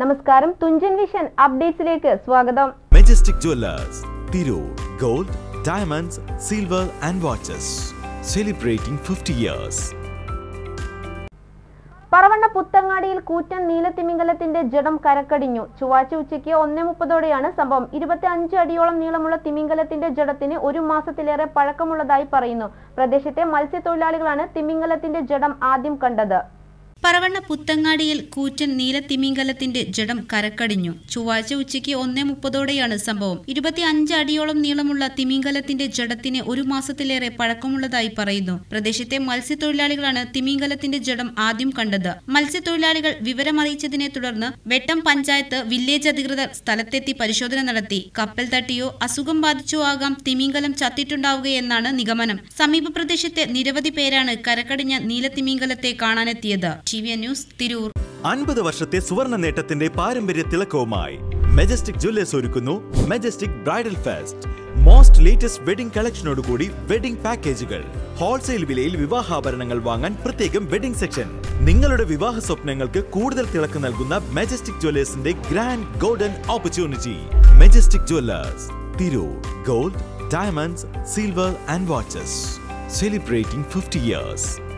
നമസ്കാരം തുഞ്ചൻ വിഷൻ അപ്ഡേറ്റ്സിലേക്ക് സ്വാഗതം Majestic Jewellers Tirur gold diamonds silver and watches celebrating fifty years Paravanna പുത്തങ്ങാടിയിൽ കൂറ്റൻ നീലത്തിമിംഗലത്തിന്റെ ജഡം കരക്കടിഞ്ഞു ചൊവ്വാഴ്ച ഉച്ചയ്ക്ക് ഒന്നേ മുപ്പതോടെയാണ് സംഭവം ഇരുപത്തി അഞ്ച് അടിയോളം നീളമുള്ള തിമിംഗലത്തിന്റെ ജഡത്തിന് ഒരു മാസത്തിലേറെ പഴക്കമുള്ളതായി പറയുന്നു പ്രദേശത്തെ മത്സ്യത്തൊഴിലാളികളാണ് തിമിംഗലത്തിന്റെ ജഡം ആദ്യം കണ്ടത് പറവണ്ണ പുത്തങ്ങാടിയിൽ കൂറ്റൻ നീലത്തിമിംഗലത്തിന്റെ ജഡം കരക്കടിഞ്ഞു ചൊവ്വാഴ്ച ഉച്ചയ്ക്ക് ഒന്നേ മുപ്പതോടെയാണ് സംഭവം ഇരുപത്തി അഞ്ച് അടിയോളം നീളമുള്ള തിമിംഗലത്തിന്റെ ജഡത്തിന് ഒരു മാസത്തിലേറെ പഴക്കമുള്ളതായി പറയുന്നു പ്രദേശത്തെ മത്സ്യത്തൊഴിലാളികളാണ് തിമിംഗലത്തിന്റെ ജഡം ആദ്യം കണ്ടത് മത്സ്യത്തൊഴിലാളികൾ വിവരമറിയിച്ചതിനെ തുടർന്ന് വെട്ടം പഞ്ചായത്ത് വില്ലേജ് അധികൃതർ സ്ഥലത്തെത്തി പരിശോധന നടത്തി കപ്പൽ തട്ടിയോ അസുഖം ബാധിച്ചോ ആകാം തിമിംഗലം ചത്തിട്ടുണ്ടാവുകയെന്നാണ് നിഗമനം സമീപ പ്രദേശത്തെ നിരവധി പേരാണ് കരക്കടിഞ്ഞ നീലത്തിമിംഗലത്തെ കാണാനെത്തിയത് ടി വി ന്യൂസ് തിരൂർ അൻപത് വർഷത്തെ സുവർണ നേട്ടത്തിന്റെ പാരമ്പര്യ തിളക്കവുമായി മെജസ്റ്റിക് ജുവല്ലേഴ്സ് ഒരുക്കുന്നു Majestic bridal fest most latest wedding കളക്ഷനോടുകൂടി വെഡിംഗ് പാക്കേജുകൾ ഹോൾസെയിൽ വിലയിൽ വിവാഹാഭരണങ്ങൾ വാങ്ങാൻ പ്രത്യേകം വെഡിംഗ് സെക്ഷൻ നിങ്ങളുടെ വിവാഹ സ്വപ്നങ്ങൾക്ക് കൂടുതൽ തിളക്കം നൽകുന്ന മെജസ്റ്റിക് ജുവല്ലേഴ്സിന്റെ grand golden opportunity Majestic Jewellers Tirur gold diamonds silver and watches celebrating fifty years